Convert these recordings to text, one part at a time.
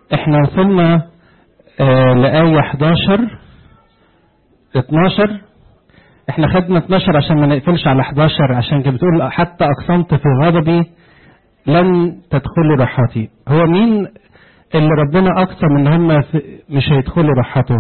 احنا وصلنا آه لآية 11 12 احنا خدنا 12 عشان ما نقفلش على 11 عشان كده بتقول حتى اقسمت في غضبي لن تدخلوا راحتي هو مين اللي ربنا اقسم ان هم مش هيدخلوا راحته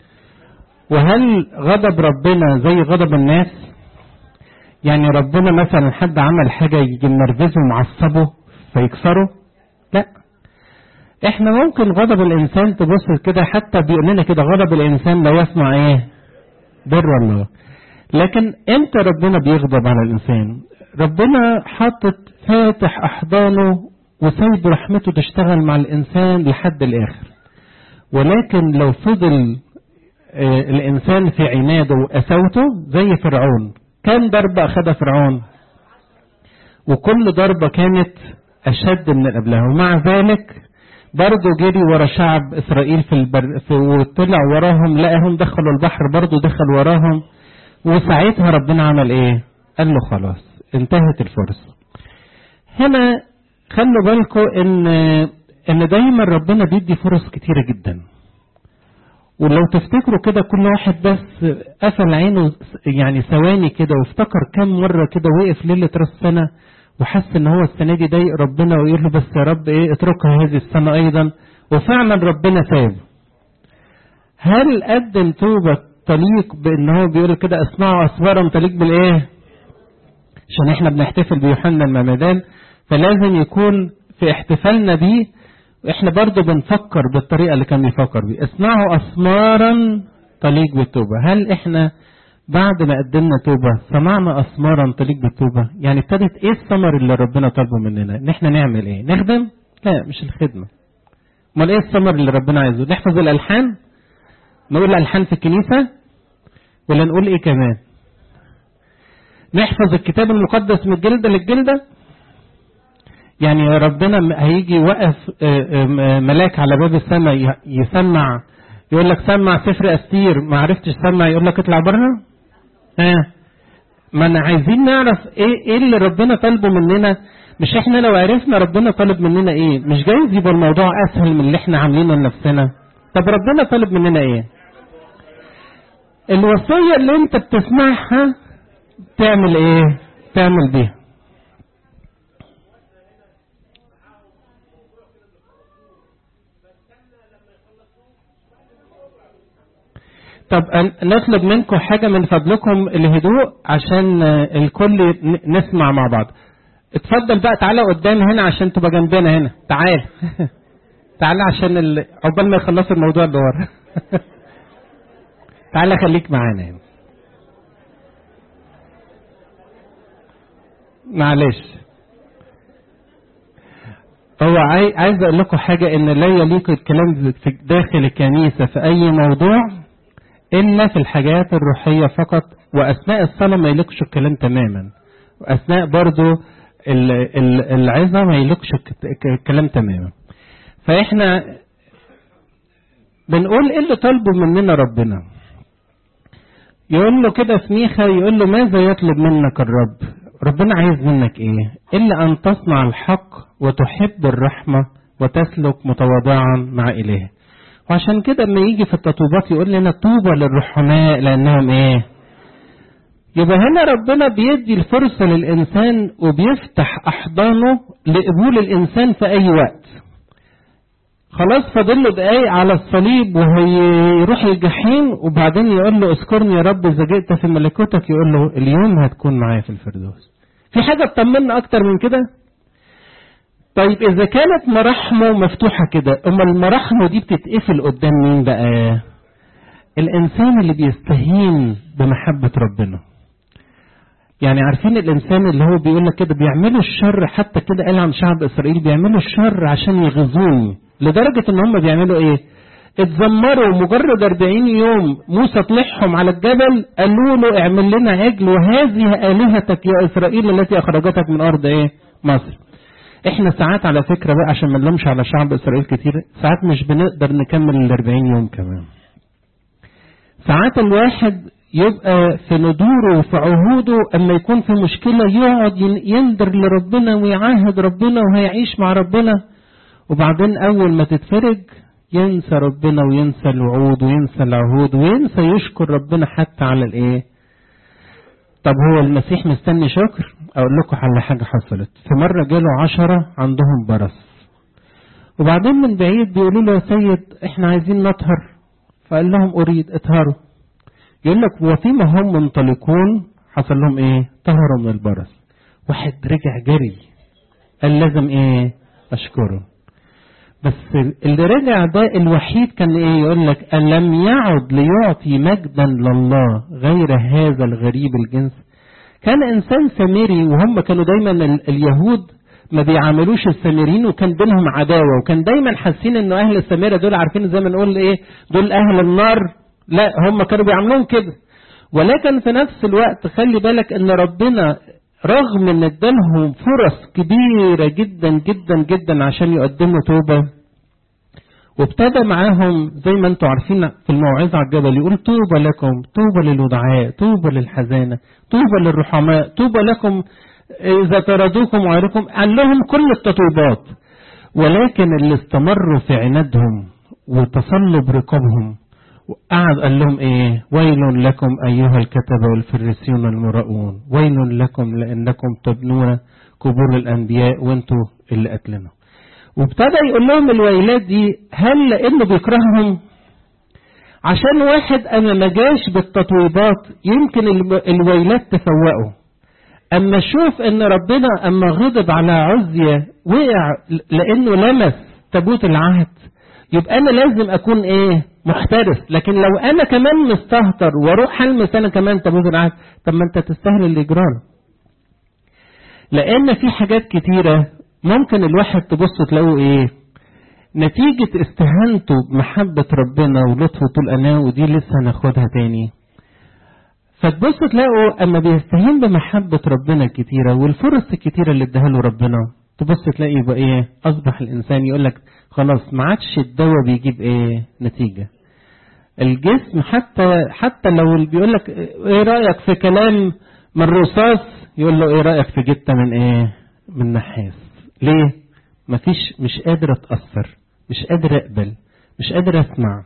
وهل غضب ربنا زي غضب الناس يعني ربنا مثلا حد عمل حاجه يجي منرفزه ومعصبه فيكسره لا احنا ممكن غضب الانسان تبص كده حتى بيقول لنا كده غضب الانسان لا يصنع ايه بر الله لكن امتى ربنا بيغضب على الانسان ربنا حاطط فاتح احضانه وسايب رحمته تشتغل مع الانسان لحد الاخر ولكن لو فضل آه الانسان في عناده وقساوته زي فرعون كم ضربة اخدها فرعون وكل ضربة كانت اشد من اللي قبلها ومع ذلك برضه جري ورا شعب اسرائيل في البر في وطلع وراهم لقاهم دخلوا البحر برضه دخل وراهم وساعتها ربنا عمل ايه قال له خلاص انتهت الفرصة هنا خلوا بالكم ان ان دايما ربنا بيدي فرص كتيرة جدا ولو تفتكروا كده كل واحد بس قفل عينه يعني ثواني كده وافتكر كم مرة كده وقف ليلة راس السنة وحس ان هو السنة دي ضايق ربنا ويقول له بس يا رب ايه اتركها هذه السنة ايضا وفعلا ربنا ساب هل قدم توبة تليق بان هو بيقول كده اصنعوا اسوارا تليق بالايه عشان احنا بنحتفل بيوحنا المعمدان فلازم يكون في احتفالنا بيه احنا برضو بنفكر بالطريقة اللي كان بيفكر بيه اصنعوا اسمارا تليق بالتوبة هل احنا بعد ما قدمنا توبة صنعنا اسمارا تليق بالتوبة يعني ابتدت ايه الثمر اللي ربنا طالبه مننا ان احنا نعمل ايه نخدم لا مش الخدمة امال ايه الثمر اللي ربنا عايزه نحفظ الالحان نقول الالحان في الكنيسة ولا نقول ايه كمان نحفظ الكتاب المقدس من الجلدة للجلدة يعني ربنا هيجي يوقف ملاك على باب السماء يسمع يقول لك سمع سفر استير ما عرفتش تسمع يقول لك اطلع بره ها آه. ما انا عايزين نعرف ايه ايه اللي ربنا طالبه مننا مش احنا لو عرفنا ربنا طالب مننا ايه مش جايز يبقى الموضوع اسهل من اللي احنا عاملينه لنفسنا طب ربنا طالب مننا ايه الوصية اللي انت بتسمعها تعمل ايه تعمل بيها طب نطلب منكم حاجة من فضلكم الهدوء عشان الكل نسمع مع بعض اتفضل بقى تعالى قدام هنا عشان تبقى جنبنا هنا تعال تعالى عشان ال... عقبال ما يخلصوا الموضوع اللي ورا تعالى خليك معانا هنا معلش هو عايز اقول لكم حاجة ان لا يليق الكلام في داخل الكنيسة في اي موضوع الا في الحاجات الروحية فقط واثناء الصلاة ما يليقش الكلام تماما واثناء برضو العظة ما يليقش الكلام تماما فاحنا بنقول ايه اللي طالبه مننا ربنا يقول له كده في ميخا يقول له ماذا يطلب منك الرب ربنا عايز منك ايه الا ان تصنع الحق وتحب الرحمة وتسلك متواضعا مع اله وعشان كده لما يجي في التطوبات يقول لنا طوبى للرحماء لانهم ايه يبقى هنا ربنا بيدي الفرصة للإنسان وبيفتح أحضانه لقبول الإنسان في أي وقت خلاص فاضل له دقايق على الصليب وهيروح الجحيم وبعدين يقول له اذكرني يا رب إذا جئت في ملكوتك يقول له اليوم هتكون معايا في الفردوس في حاجة تطمنا أكتر من كده طيب إذا كانت مراحمه مفتوحة كده أما المراحمه دي بتتقفل قدام مين بقى الإنسان اللي بيستهين بمحبة ربنا يعني عارفين الإنسان اللي هو بيقول لك كده بيعملوا الشر حتى كده قال عن شعب إسرائيل بيعملوا الشر عشان يغزوني لدرجة إن هم بيعملوا إيه اتذمروا مجرد 40 يوم موسى طلعهم على الجبل قالوا له اعمل لنا عجل وهذه آلهتك يا إسرائيل التي أخرجتك من أرض إيه مصر احنا ساعات على فكرة بقى عشان ما نلومش على شعب إسرائيل كتير ساعات مش بنقدر نكمل ال 40 يوم كمان ساعات الواحد يبقى في ندوره وفي عهوده اما يكون في مشكلة يقعد يندر لربنا ويعاهد ربنا وهيعيش مع ربنا وبعدين أول ما تتفرج ينسى ربنا وينسى الوعود وينسى العهود وينسى يشكر ربنا حتى على الايه طب هو المسيح مستني شكر اقول لكم على حاجة حصلت في مرة جاله عشرة عندهم برص وبعدين من بعيد بيقولوا له يا سيد احنا عايزين نطهر فقال لهم اريد اطهروا يقول لك وفيما هم منطلقون حصل لهم ايه طهروا من البرص واحد رجع جري قال لازم ايه اشكره بس اللي رجع ده الوحيد كان ايه يقول لك ألم يعد ليعطي مجدا لله غير هذا الغريب الجنس كان انسان سامري وهم كانوا دايما اليهود ما بيعاملوش السامريين وكان بينهم عداوه وكان دايما حاسين انه اهل السامره دول عارفين زي ما نقول ايه دول اهل النار لا هم كانوا بيعاملوهم كده ولكن في نفس الوقت خلي بالك ان ربنا رغم ان ادالهم فرص كبيرة جدا جدا جدا عشان يقدموا توبة وابتدى معاهم زي ما انتم عارفين في الموعظة على الجبل يقول طوبى لكم طوبى للودعاء طوبى للحزانة طوبى للرحماء طوبى لكم إذا طردوكم وغيركم قال لهم كل التطويبات ولكن اللي استمروا في عنادهم وتصلب رقابهم وقعد قال لهم ايه ويل لكم ايها الكتبه والفريسيون المرؤون ويل لكم لانكم تبنون قبور الانبياء وانتوا اللي قتلنا وابتدى يقول لهم الويلات دي هل لانه بيكرههم عشان واحد اما ما جاش بالتطويبات يمكن الويلات تفوقه اما شوف ان ربنا اما غضب على عزية وقع لانه لمس تابوت العهد يبقى انا لازم اكون ايه محترس لكن لو انا كمان مستهتر واروح المس انا كمان تابوت العهد طب ما انت تستاهل الاجرام لان في حاجات كتيرة ممكن الواحد تبص تلاقوا ايه نتيجة استهانته بمحبة ربنا ولطفه طول أناه ودي لسه هناخدها تاني فتبص تلاقوا أما بيستهين بمحبة ربنا الكتيرة والفرص الكتيرة اللي اداها له ربنا تبص تلاقي يبقى ايه أصبح الإنسان يقول لك خلاص ما عادش الدواء بيجيب ايه نتيجة الجسم حتى حتى لو بيقول لك ايه رأيك في كلام من رصاص يقول له ايه رأيك في جتة من ايه من نحاس ليه مفيش مش قادر اتأثر مش قادر اقبل مش قادر اسمع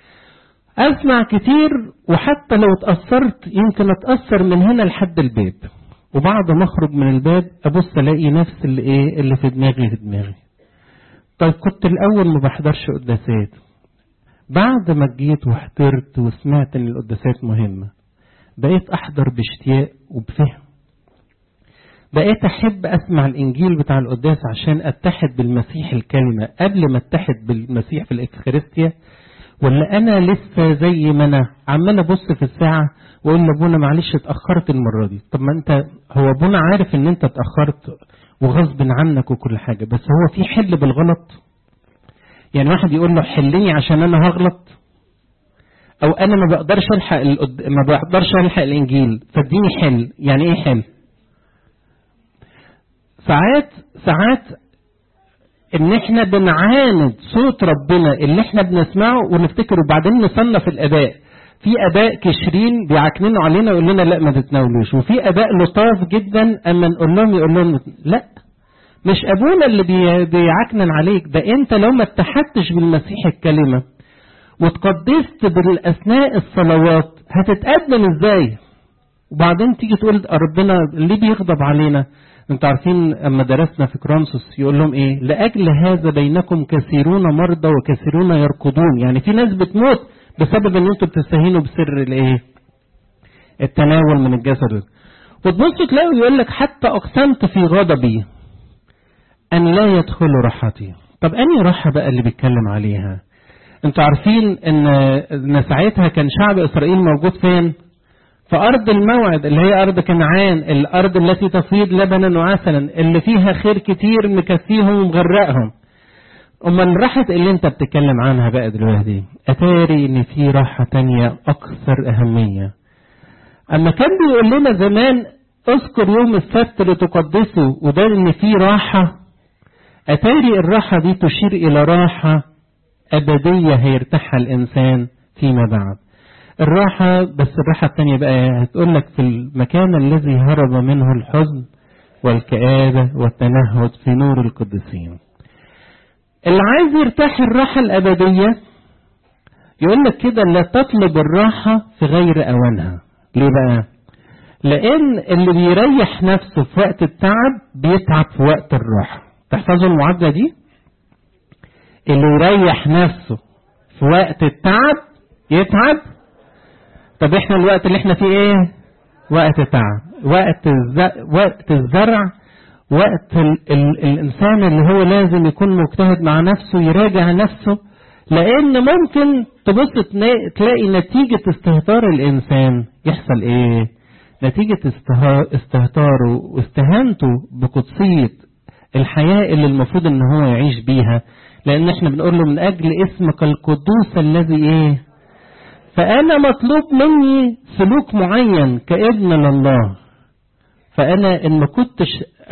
اسمع كتير وحتى لو اتأثرت يمكن اتأثر من هنا لحد الباب وبعد ما اخرج من الباب ابص الاقي نفس اللي ايه اللي في دماغي في دماغي طيب كنت الاول ما بحضرش قداسات بعد ما جيت وحضرت وسمعت ان القداسات مهمه بقيت احضر باشتياق وبفهم بقيت احب اسمع الانجيل بتاع القداس عشان اتحد بالمسيح الكلمه قبل ما اتحد بالمسيح في الافخارستيا ولا انا لسه زي ما انا عمال ابص في الساعه واقول لابونا معلش اتاخرت المره دي طب ما انت هو ابونا عارف ان انت اتاخرت وغصب عنك وكل حاجه بس هو في حل بالغلط يعني واحد يقول له حلني عشان انا هغلط او انا ما بقدرش الحق القد... ما بقدرش الحق الانجيل فاديني حل يعني ايه حل ساعات ساعات ان احنا بنعاند صوت ربنا اللي احنا بنسمعه ونفتكره وبعدين نصنف الاباء في اباء كشرين بيعكننوا علينا ويقول لنا لا ما تتناولوش وفي اباء لطاف جدا اما نقول لهم يقول لهم لا مش ابونا اللي بي بيعكنن عليك ده انت لو ما اتحدتش بالمسيح الكلمه وتقدست بالاثناء الصلوات هتتقدم ازاي وبعدين تيجي تقول ربنا ليه بيغضب علينا انتوا عارفين اما درسنا في كرونسوس يقول لهم ايه لاجل هذا بينكم كثيرون مرضى وكثيرون يرقدون يعني في ناس بتموت بسبب ان انتوا بتستهينوا بسر الايه التناول من الجسد وتبصوا تلاقوا يقول لك حتى اقسمت في غضبي ان لا يدخلوا راحتي طب انهي راحه بقى اللي بيتكلم عليها انتوا عارفين ان ان ساعتها كان شعب اسرائيل موجود فين في أرض الموعد اللي هي أرض كنعان الأرض التي تفيض لبنا وعسلا اللي فيها خير كتير مكفيهم ومغرقهم أمال راحة اللي أنت بتتكلم عنها بقى دلوقتي أتاري إن في راحة تانية أكثر أهمية أما كان بيقول لنا زمان اذكر يوم السبت لتقدسه وده إن في راحة أتاري الراحة دي تشير إلى راحة أبدية هيرتاحها الإنسان فيما بعد الراحة بس الراحة التانية بقى هتقول لك في المكان الذي هرب منه الحزن والكآبة والتنهد في نور القديسين اللي عايز يرتاح الراحة الأبدية يقول لك كده لا تطلب الراحة في غير أوانها ليه بقى لأن اللي بيريح نفسه في وقت التعب بيتعب في وقت الراحة تحفظوا المعادلة دي اللي يريح نفسه في وقت التعب يتعب طب احنا الوقت اللي احنا فيه ايه وقت تعب وقت الز... وقت الزرع وقت ال... ال... الانسان اللي هو لازم يكون مجتهد مع نفسه يراجع نفسه لان ممكن تبص تلاقي نتيجة استهتار الانسان يحصل ايه نتيجة استهتاره واستهانته بقدسية الحياة اللي المفروض ان هو يعيش بيها لان احنا بنقول له من اجل اسمك القدوس الذي ايه فانا مطلوب مني سلوك معين كابن لله فانا ان ما كنتش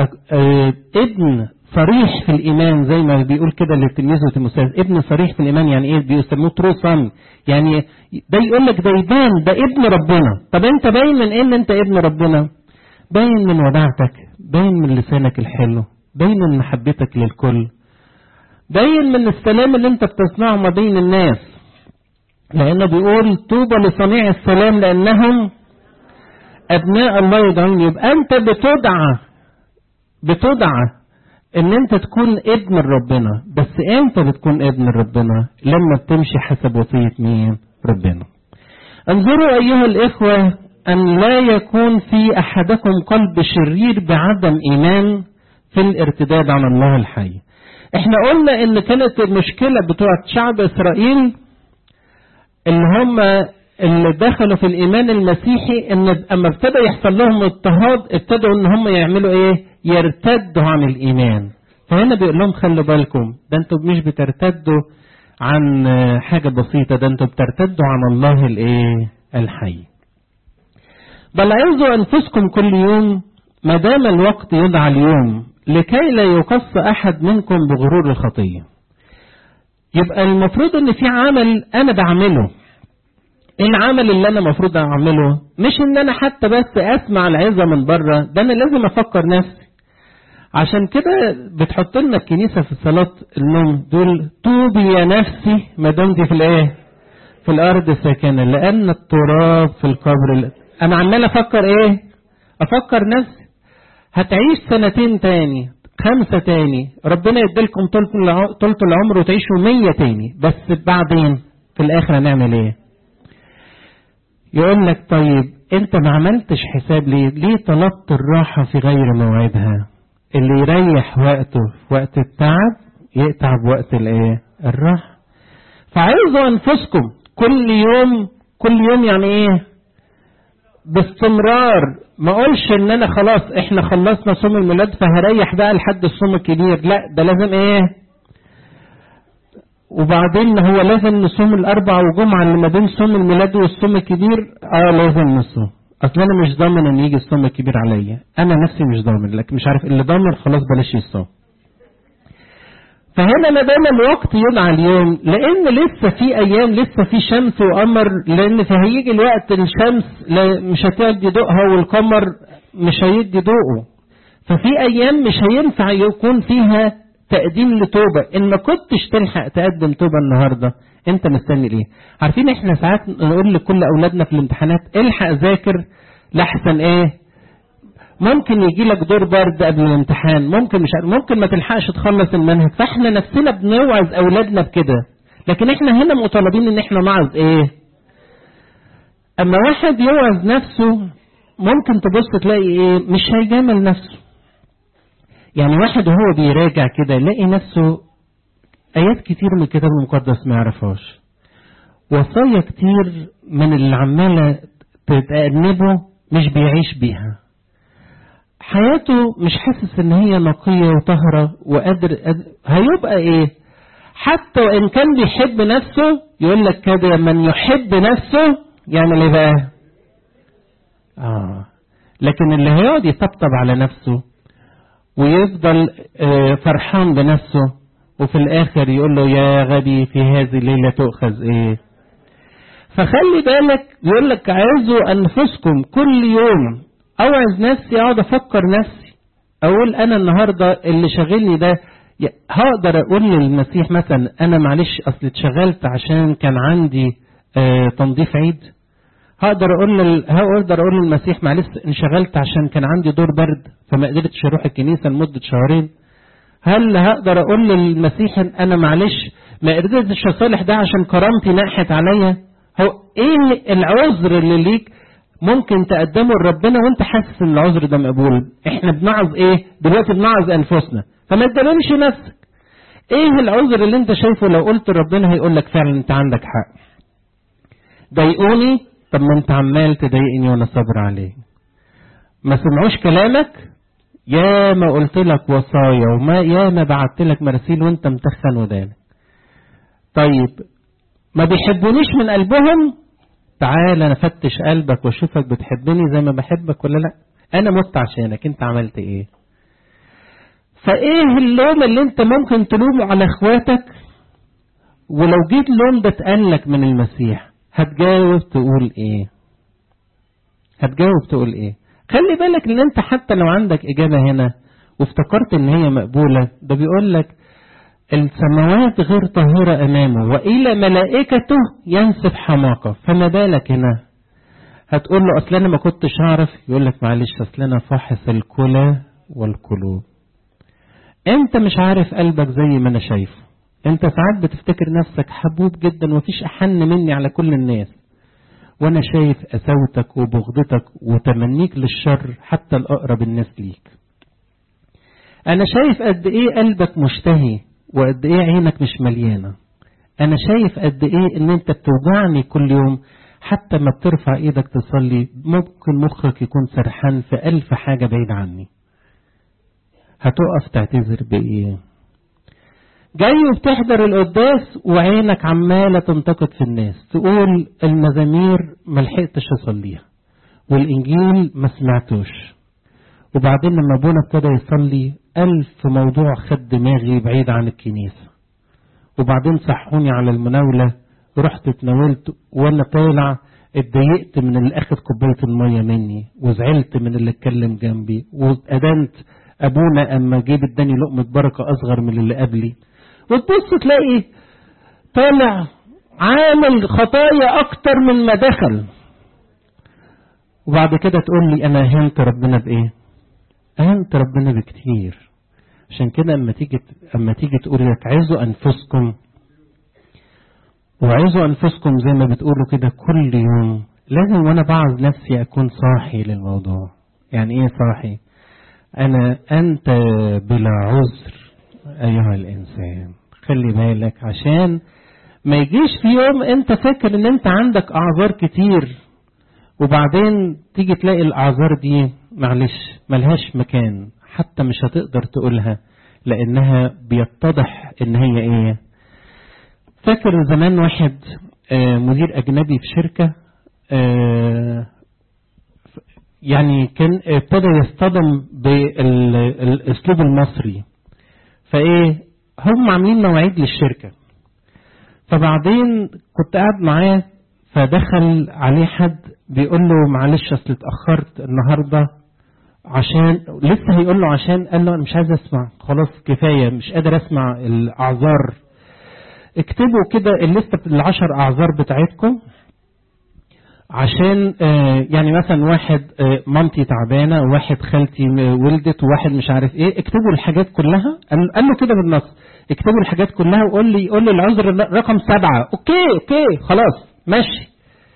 ابن صريح في الايمان زي ما بيقول كده لتلميذه تيموثاوس ابن صريح في الايمان يعني ايه بيسموه ترو صن يعني ده يقول لك ده يبان ده ابن ربنا طب انت باين من ايه ان انت ابن ربنا باين من وداعتك باين من لسانك الحلو باين من محبتك للكل باين من السلام اللي انت بتصنعه ما بين الناس لانه بيقول طوبى لصنيع السلام لانهم ابناء الله يدعون يبقى انت بتدعى بتدعى ان انت تكون ابن ربنا بس امتى بتكون ابن ربنا لما بتمشي حسب وصية مين ربنا انظروا ايها الاخوة ان لا يكون في احدكم قلب شرير بعدم ايمان في الارتداد عن الله الحي احنا قلنا ان كانت المشكلة بتوعت شعب اسرائيل اللي هم اللي دخلوا في الايمان المسيحي ان اما ابتدى يحصل لهم اضطهاد ابتدوا ان هم يعملوا ايه يرتدوا عن الايمان فهنا بيقول لهم خلوا بالكم ده انتوا مش بترتدوا عن حاجة بسيطة ده انتوا بترتدوا عن الله الايه الحي بل عظوا انفسكم كل يوم ما دام الوقت يدعى اليوم لكي لا يقص احد منكم بغرور الخطية يبقى المفروض ان في عمل انا بعمله ايه العمل اللي انا المفروض اعمله مش ان انا حتى بس اسمع العظه من بره ده انا لازم افكر نفسي عشان كده بتحط لنا الكنيسه في صلاه النوم دول توبي يا نفسي ما دمتي في الايه في الارض ساكنه لان التراب في القبر انا عمال افكر ايه افكر نفسي هتعيش سنتين تاني خمسة تاني ربنا يديلكم طولة العمر وتعيشوا مية تاني بس بعدين في الاخر هنعمل ايه يقول لك طيب انت ما عملتش حساب ليه ليه طلبت الراحة في غير موعدها اللي يريح وقته في وقت التعب يتعب وقت الايه الراحة فعايزوا انفسكم كل يوم كل يوم يعني ايه باستمرار ما اقولش ان انا خلاص احنا خلصنا صوم الميلاد فهريح بقى لحد الصوم الكبير لا ده لازم ايه وبعدين هو لازم نصوم الاربع وجمعه اللي ما بين صوم الميلاد والصوم الكبير اه لازم نصوم اصل انا مش ضامن ان يجي الصوم الكبير عليا انا نفسي مش ضامن لكن مش عارف اللي ضامن خلاص بلاش يصوم فهنا ما دام الوقت يدعى اليوم لان لسه في ايام لسه في شمس وقمر لان فهيجي الوقت الشمس مش هتدي ضوءها والقمر مش هيدي ضوءه ففي ايام مش هينفع يكون فيها تقديم لتوبة ان ما كنتش تلحق تقدم توبة النهاردة انت مستني ليه عارفين احنا ساعات نقول لكل اولادنا في الامتحانات الحق ذاكر لحسن ايه ممكن يجي لك دور برد قبل الامتحان ممكن مش ممكن ما تلحقش تخلص المنهج فاحنا نفسنا بنوعظ اولادنا بكده لكن احنا هنا مطالبين ان احنا نعظ ايه اما واحد يوعظ نفسه ممكن تبص تلاقي ايه مش هيجامل نفسه يعني واحد وهو بيراجع كده يلاقي نفسه آيات كتير من الكتاب المقدس ما يعرفهاش وصايا كتير من اللي عمالة تتأنبه مش بيعيش بيها حياته مش حاسس ان هي نقية وطهرة وقادر قادر هيبقى ايه حتى وان كان بيحب نفسه يقول لك كده من يحب نفسه يعمل ايه بقى اه لكن اللي هيقعد يطبطب على نفسه ويفضل فرحان بنفسه وفي الاخر يقول له يا غبي في هذه الليلة تؤخذ ايه فخلي بالك يقول لك عايزوا انفسكم كل يوم اوعظ نفسي اقعد افكر نفسي اقول انا النهاردة اللي شاغلني ده هقدر اقول للمسيح مثلا انا معلش اصل اتشغلت عشان كان عندي آه تنظيف عيد هقدر اقول لل... هقدر اقول للمسيح معلش انشغلت عشان كان عندي دور برد فما قدرتش اروح الكنيسه لمده شهرين هل هقدر اقول للمسيح ان انا معلش ما قدرتش اصالح ده عشان كرامتي ناحت عليا هو ايه العذر اللي ليك ممكن تقدمه لربنا وانت حاسس ان العذر ده مقبول احنا بنعظ ايه دلوقتي بنعظ انفسنا فما تدللش نفسك ايه العذر اللي انت شايفه لو قلت لربنا هيقول لك فعلا انت عندك حق ضايقوني طب ما انت عمال تضايقني وانا صابر عليه ما سمعوش كلامك يا ما قلت لك وصايا وما يا ما بعت لك مراسيل وانت متخن ودانك طيب ما بيحبونيش من قلبهم تعال انا فتش قلبك واشوفك بتحبني زي ما بحبك ولا لا انا مت عشانك انت عملت ايه فايه اللوم اللي انت ممكن تلومه على اخواتك ولو جيت اللوم ده اتقالك من المسيح هتجاوب تقول ايه هتجاوب تقول ايه خلي بالك ان انت حتى لو عندك اجابة هنا وافتكرت ان هي مقبولة ده بيقول لك السماوات غير طاهرة امامه والى ملائكته ينسب حماقة فما بالك هنا هتقول له اصل انا ما كنتش اعرف يقول لك معلش اصل انا فاحص الكلى والقلوب انت مش عارف قلبك زي ما انا شايفه انت ساعات بتفتكر نفسك حبوب جدا ومفيش احن مني على كل الناس وانا شايف قساوتك وبغضتك وتمنيك للشر حتى الاقرب الناس ليك انا شايف قد ايه قلبك مشتهي وقد ايه عينك مش مليانة انا شايف قد ايه ان انت بتوجعني كل يوم حتى ما بترفع ايدك تصلي ممكن مخك يكون سرحان في الف حاجة بعيد عني هتقف تعتذر بايه جاي وبتحضر القداس وعينك عمالة تنتقد في الناس تقول المزامير ما لحقتش اصليها والانجيل ما سمعتوش وبعدين لما ابونا ابتدى يصلي ألف موضوع خد دماغي بعيد عن الكنيسة وبعدين صحوني على المناولة رحت اتناولت وانا طالع اتضايقت من اللي اخد كوباية المية مني وزعلت من اللي اتكلم جنبي وادنت ابونا اما جيب اداني لقمة بركة اصغر من اللي قبلي وتبص تلاقي طالع عامل خطايا اكتر من ما دخل وبعد كده تقول لي انا اهنت ربنا بايه اهنت ربنا بكتير عشان كده اما تيجي اما تيجي تقول لك عايزوا انفسكم وعايزوا انفسكم زي ما بتقولوا كده كل يوم لازم وانا بعظ نفسي اكون صاحي للموضوع يعني ايه صاحي انا انت بلا عذر ايها الانسان خلي بالك عشان ما يجيش في يوم انت فاكر ان انت عندك اعذار كتير وبعدين تيجي تلاقي الاعذار دي معلش ملهاش مكان حتى مش هتقدر تقولها لانها بيتضح ان هي ايه فاكر زمان واحد مدير اجنبي في شركة يعني كان ابتدى يصطدم بالاسلوب المصري فايه هم عاملين مواعيد للشركة فبعدين كنت قاعد معاه فدخل عليه حد بيقول له معلش اصل اتاخرت النهارده عشان لسه هيقول له عشان قال له انا مش عايز اسمع خلاص كفايه مش قادر اسمع الاعذار اكتبوا كده الليسته العشر اعذار بتاعتكم عشان آه يعني مثلا واحد آه مامتي تعبانه وواحد خالتي ولدت وواحد مش عارف ايه اكتبوا الحاجات كلها قال له كده بالنص اكتبوا الحاجات كلها وقول لي قول لي العذر رقم سبعه اوكي اوكي خلاص ماشي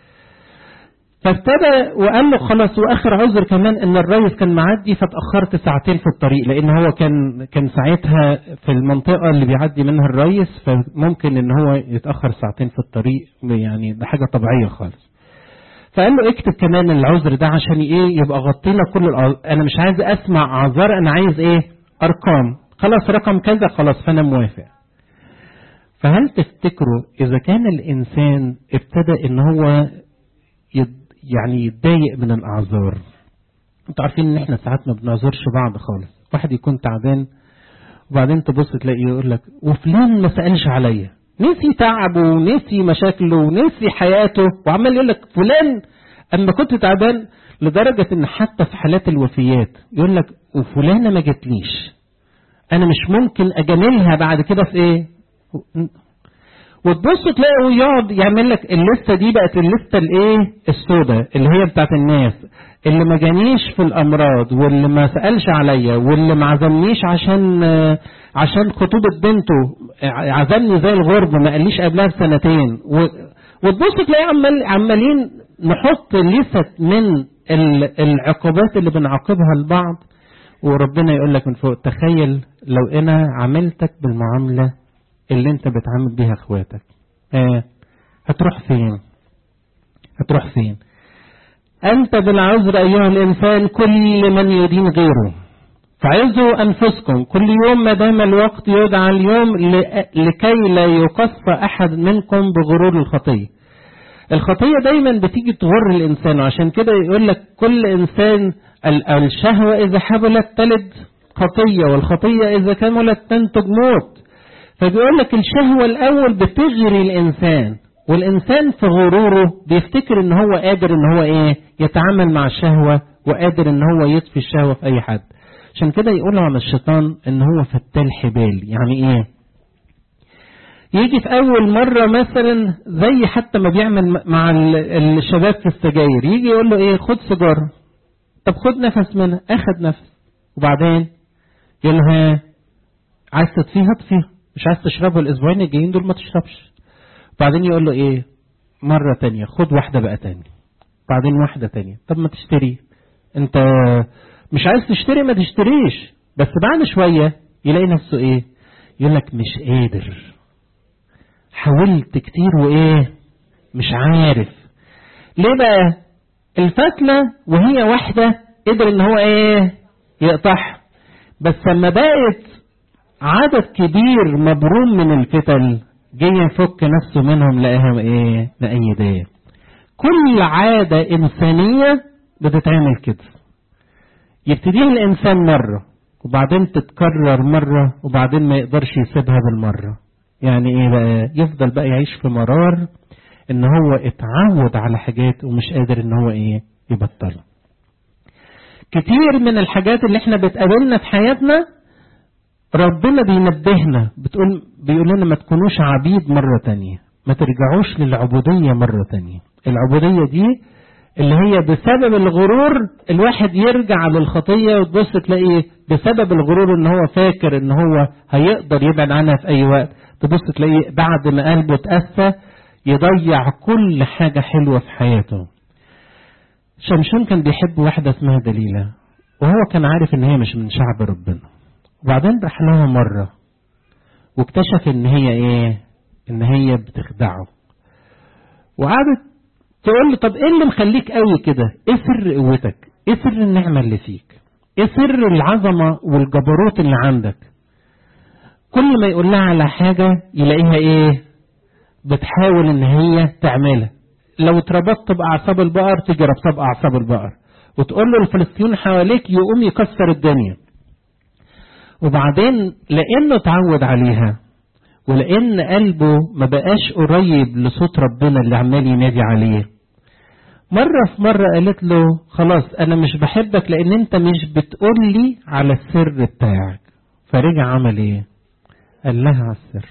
فابتدى وقال له خلاص واخر عذر كمان ان الريس كان معدي فاتاخرت ساعتين في الطريق لان هو كان كان ساعتها في المنطقه اللي بيعدي منها الريس فممكن ان هو يتاخر ساعتين في الطريق يعني ده حاجه طبيعيه خالص فقال له اكتب كمان العذر ده عشان ايه يبقى غطينا كل الأعذار. انا مش عايز اسمع اعذار انا عايز ايه ارقام خلاص رقم كذا خلاص فانا موافق فهل تفتكروا اذا كان الانسان ابتدى ان هو يد يعني يتضايق من الاعذار انتوا عارفين ان احنا ساعات ما بنعذرش بعض خالص واحد يكون تعبان وبعدين تبص تلاقي يقول لك وفلان ما سالش عليا نسي تعبه ونسي مشاكله ونسي حياته وعمال يقول لك فلان اما كنت تعبان لدرجه ان حتى في حالات الوفيات يقول لك وفلانه ما جتليش انا مش ممكن اجاملها بعد كده في ايه وتبص تلاقيه يقعد يعمل لك الليسته دي بقت الليسته الايه السوداء اللي هي بتاعت الناس اللي ما جانيش في الامراض واللي ما سالش عليا واللي ما عزمنيش عشان عشان خطوبه بنته عزمني زي الغرب ما قاليش قبلها بسنتين وتبص تلاقيه عمال عمالين نحط لست من العقوبات اللي بنعاقبها لبعض وربنا يقول لك من فوق تخيل لو انا عملتك بالمعامله اللي انت بتعامل بيها اخواتك آه هتروح فين هتروح فين انت بالعذر ايها الانسان كل من يدين غيره فعزوا انفسكم كل يوم ما دام الوقت يدعى اليوم لكي لا يقص احد منكم بغرور الخطيه الخطيه دايما بتيجي تغر الانسان وعشان كده يقول لك كل انسان الشهوه اذا حبلت تلد خطيه والخطيه اذا كملت تنتج موت فبيقول لك الشهوة الأول بتغري الإنسان والإنسان في غروره بيفتكر إن هو قادر إن هو إيه يتعامل مع الشهوة وقادر إن هو يطفي الشهوة في أي حد عشان كده يقولوا عن الشيطان إن هو فتال حبال يعني إيه يجي في أول مرة مثلا زي حتى ما بيعمل مع الشباب في السجاير يجي يقول له إيه خد سيجارة طب خد نفس منها أخد نفس وبعدين يقول له ها عايز تطفيها اطفيها مش عايز تشربه الاسبوعين الجايين دول ما تشربش بعدين يقول له ايه مرة تانية خد واحدة بقى تانية بعدين واحدة تانية طب ما تشتري انت مش عايز تشتري ما تشتريش بس بعد شوية يلاقي نفسه ايه يقول لك مش قادر حاولت كتير وايه مش عارف ليه بقى الفتلة وهي واحدة قدر ان هو ايه يقطعها بس لما بقت عدد كبير مبروم من الفتل جه يفك نفسه منهم لقاها ايه مأيداه كل عادة إنسانية بتتعمل كده يبتديها الإنسان مرة وبعدين تتكرر مرة وبعدين ما يقدرش يسيبها بالمرة يعني ايه بقى يفضل بقى يعيش في مرار ان هو اتعود على حاجات ومش قادر ان هو ايه يبطلها كتير من الحاجات اللي احنا بتقابلنا في حياتنا ربنا بينبهنا بتقول بيقول لنا ما تكونوش عبيد مرة تانية ما ترجعوش للعبودية مرة تانية العبودية دي اللي هي بسبب الغرور الواحد يرجع للخطية وتبص تلاقي بسبب الغرور ان هو فاكر ان هو هيقدر يبعد عنها في اي وقت تبص تلاقيه بعد ما قلبه اتأسى يضيع كل حاجة حلوة في حياته شمشون كان بيحب واحدة اسمها دليلة وهو كان عارف ان هي مش من شعب ربنا وبعدين راح لها مرة واكتشف ان هي ايه ان هي بتخدعه وقعدت تقول له طب ايه اللي مخليك قوي كده ايه سر قوتك ايه سر النعمة اللي فيك ايه سر العظمة والجبروت اللي عندك كل ما يقول لها على حاجة يلاقيها ايه بتحاول ان هي تعملها لو اتربطت باعصاب البقر تجي ربطها باعصاب البقر وتقول له الفلسطينيين حواليك يقوم يكسر الدنيا وبعدين لانه اتعود عليها ولان قلبه ما بقاش قريب لصوت ربنا اللي عمال ينادي عليه مرة في مرة قالت له خلاص أنا مش بحبك لأن أنت مش بتقول لي على السر بتاعك فرجع عمل إيه؟ قال لها على السر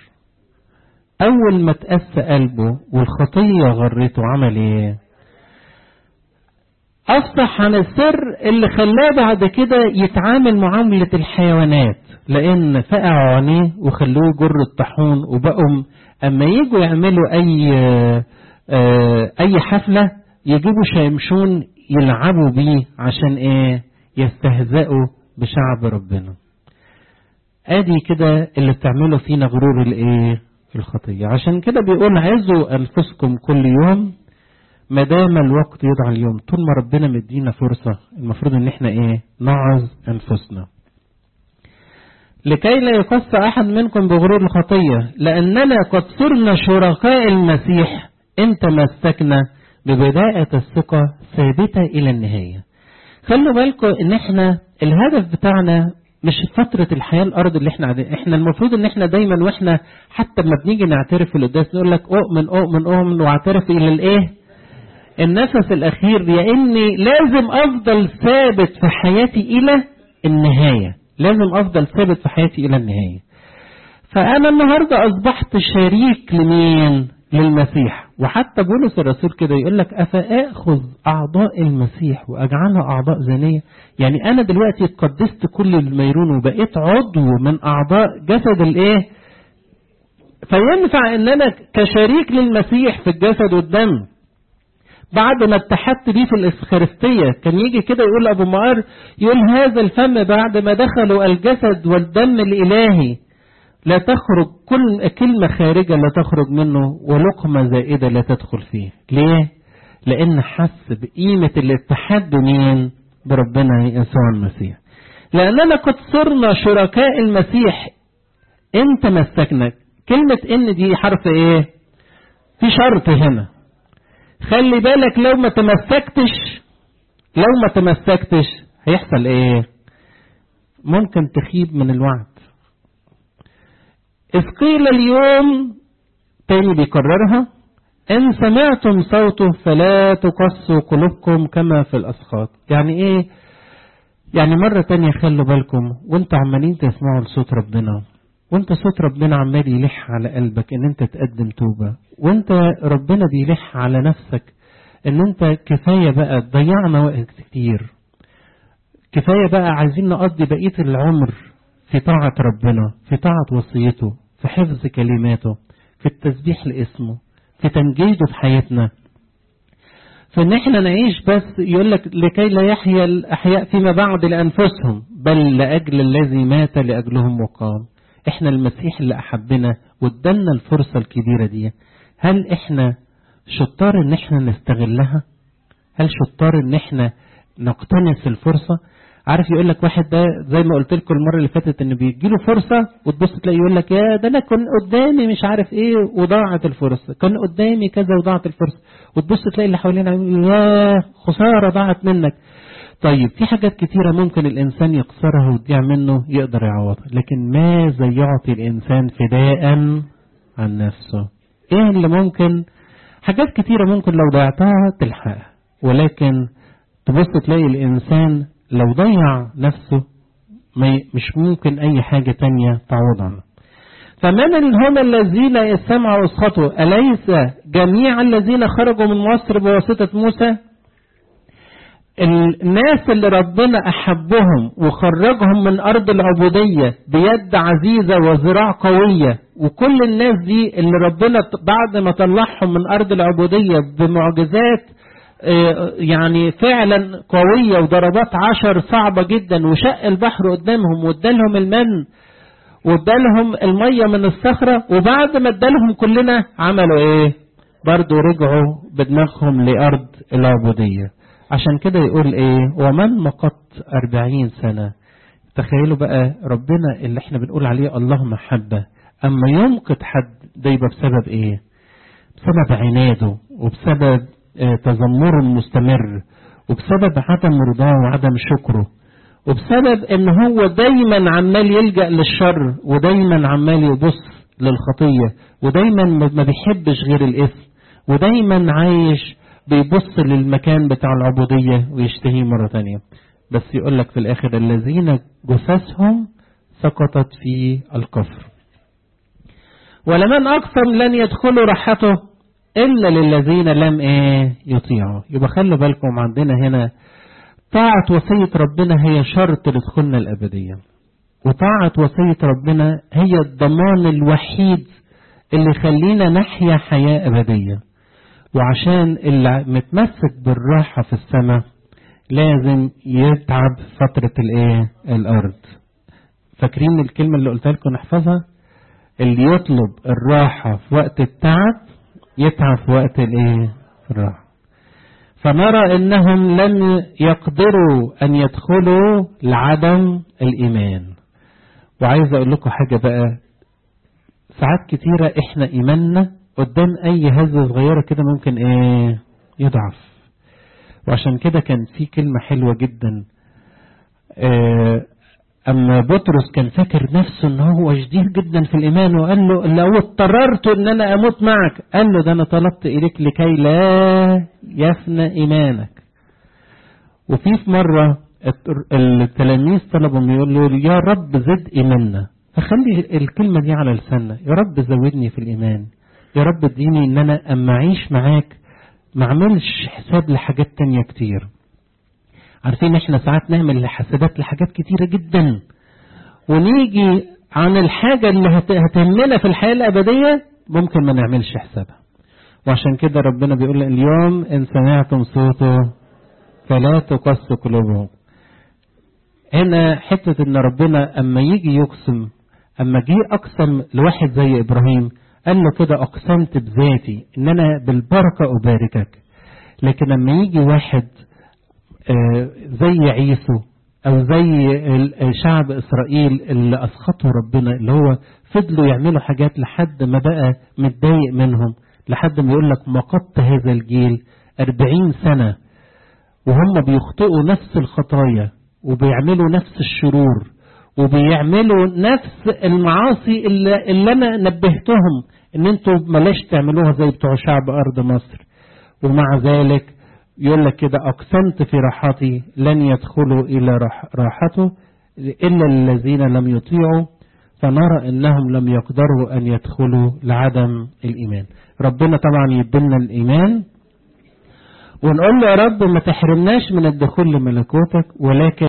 أول ما تأسى قلبه والخطية غرته عمل إيه؟ أفصح عن السر اللي خلاه بعد كده يتعامل معاملة الحيوانات لأن فقعوا عينيه وخلوه يجر الطاحون وبقوا أما يجوا يعملوا أي أي حفلة يجيبوا شيمشون يلعبوا بيه عشان إيه يستهزئوا بشعب ربنا ادي كده اللي بتعمله فينا غرور الايه الخطيه عشان كده بيقول عزوا انفسكم كل يوم ما دام الوقت يدعى اليوم طول ما ربنا مدينا فرصه المفروض ان احنا ايه نعظ انفسنا لكي لا يقص احد منكم بغرور الخطيه لاننا قد صرنا شركاء المسيح ان تمسكنا ببدايه الثقه ثابته الى النهايه خلوا بالكم ان احنا الهدف بتاعنا مش فترة الحياة الأرض اللي احنا قاعدين احنا المفروض ان احنا دايما واحنا حتى لما بنيجي نعترف في القداس نقول لك أؤمن أؤمن أؤمن واعترف إلى الإيه؟ النفس الأخير لأني لازم أفضل ثابت في حياتي إلى النهاية لازم افضل ثابت في حياتي الى النهايه فانا النهارده اصبحت شريك لمين للمسيح وحتى بولس الرسول كده يقول لك افاخذ اعضاء المسيح واجعلها اعضاء زانيه يعني انا دلوقتي قدست كل الميرون وبقيت عضو من اعضاء جسد الايه فينفع ان انا كشريك للمسيح في الجسد والدم بعد ما اتحدت بيه في الإفخارستية كان يجي كده يقول أبو معار يقول هذا الفم بعد ما دخلوا الجسد والدم الإلهي لا تخرج كل كلمة خارجة لا تخرج منه ولقمة زائدة لا تدخل فيه ليه؟ لأن حس بقيمة الاتحاد بمين؟ بربنا يسوع المسيح لأننا قد صرنا شركاء المسيح إن تمسكنا كلمة إن دي حرف إيه؟ في شرط هنا خلي بالك لو ما تمسكتش لو ما تمسكتش هيحصل ايه ممكن تخيب من الوعد إذ قيل اليوم تاني بيكررها إن سمعتم صوته فلا تقسوا قلوبكم كما في الأسخاط يعني إيه يعني مرة تانية خلوا بالكم وانتوا عمالين تسمعوا لصوت ربنا وانت صوت ربنا عمال يلح على قلبك ان انت تقدم توبة وانت ربنا بيلح على نفسك ان انت كفاية بقى ضيعنا وقت كتير كفاية بقى عايزين نقضي بقية العمر في طاعة ربنا في طاعة وصيته في حفظ كلماته في التسبيح لاسمه في تمجيده في حياتنا فان احنا نعيش بس يقول لك لكي لا يحيا الاحياء فيما بعد لانفسهم بل لاجل الذي مات لاجلهم وقام احنا المسيح اللي احبنا وادالنا الفرصه الكبيره دي هل احنا شطار ان احنا نستغلها هل شطار ان احنا نقتنص الفرصه عارف يقول لك واحد ده زي ما قلت لكم المره اللي فاتت ان بيجي له فرصه وتبص تلاقي يقول لك يا ده انا كان قدامي مش عارف ايه وضاعت الفرصه كان قدامي كذا وضاعت الفرصه وتبص تلاقي اللي حوالينا يا خساره ضاعت منك طيب في حاجات كتيرة ممكن الإنسان يقصرها وتضيع منه يقدر يعوضها لكن ماذا يعطي الإنسان فداء عن نفسه إيه اللي ممكن حاجات كتيرة ممكن لو ضيعتها تلحقها ولكن تبص تلاقي الإنسان لو ضيع نفسه ما مش ممكن أي حاجة تانية تعوض فمن هم الذين سمعوا اسخطوا أليس جميع الذين خرجوا من مصر بواسطة موسى الناس اللي ربنا أحبهم وخرجهم من أرض العبودية بيد عزيزة وذراع قوية وكل الناس دي اللي ربنا بعد ما طلعهم من أرض العبودية بمعجزات يعني فعلا قوية وضربات عشر صعبة جدا وشق البحر قدامهم وادالهم المن وادالهم المية من الصخرة وبعد ما ادالهم كلنا عملوا ايه برضو رجعوا بدماغهم لأرض العبودية عشان كده يقول ايه ومن مقت أربعين سنة تخيلوا بقى ربنا اللي احنا بنقول عليه الله محبة اما يمقت حد ده يبقى بسبب ايه بسبب عناده وبسبب اه تذمره المستمر وبسبب عدم رضاه وعدم شكره وبسبب ان هو دايما عمال يلجأ للشر ودايما عمال يبص للخطية ودايما ما بيحبش غير الاسم ودايما عايش بيبص للمكان بتاع العبودية ويشتهيه مرة تانية بس يقول لك في الآخر الذين جثثهم سقطت في الكفر ولمن أقسم لن يدخلوا راحته إلا للذين لم إيه يطيعوا يبقى خلوا بالكم عندنا هنا طاعة وصية ربنا هي شرط لدخولنا الأبدية وطاعة وصية ربنا هي الضمان الوحيد اللي يخلينا نحيا حياة أبدية وعشان اللي متمسك بالراحة في السماء لازم يتعب فترة الايه الارض فاكرين الكلمة اللي قلت لكم نحفظها اللي يطلب الراحة في وقت التعب يتعب في وقت الايه الراحة فنرى انهم لم يقدروا ان يدخلوا لعدم الايمان وعايز اقول لكم حاجة بقى ساعات كتيرة احنا ايماننا قدام اي هزة صغيرة كده ممكن ايه يضعف وعشان كده كان في كلمة حلوة جدا اه اما بطرس كان فاكر نفسه ان هو شديد جدا في الايمان وقال له لو اضطررت ان انا اموت معك قال له ده انا طلبت اليك لكي لا يفنى ايمانك وفي في مرة التلاميذ طلبوا يقولوا يا رب زد إيماننا فخلي الكلمة دي على لساننا يا رب زودني في الإيمان يا رب اديني ان انا اما اعيش معاك ما اعملش حساب لحاجات تانية كتير عارفين احنا ساعات نعمل حسابات لحاجات كتيرة جدا ونيجي عن الحاجة اللي هتهمنا في الحياة الأبدية ممكن ما نعملش حسابها وعشان كده ربنا بيقول اليوم إن سمعتم صوته فلا تقص قلوبهم هنا حتة إن ربنا أما يجي يقسم أما جه أقسم لواحد زي إبراهيم قال له كده أقسمت بذاتي إن أنا بالبركة أباركك لكن لما يجي واحد زي عيسو أو زي شعب إسرائيل اللي أسخطوا ربنا اللي هو فضلوا يعملوا حاجات لحد ما بقى متضايق منهم لحد ما يقول لك مقت هذا الجيل أربعين سنة وهم بيخطئوا نفس الخطايا وبيعملوا نفس الشرور وبيعملوا نفس المعاصي اللي, اللي أنا نبهتهم إن أنتوا بلاش تعملوها زي بتوع شعب أرض مصر ومع ذلك يقول لك كده أقسمت في راحتي لن يدخلوا إلى راحته إلا الذين لم يطيعوا فنرى أنهم لم يقدروا أن يدخلوا لعدم الإيمان ربنا طبعا يدلنا الإيمان ونقول له يا رب ما تحرمناش من الدخول لملكوتك ولكن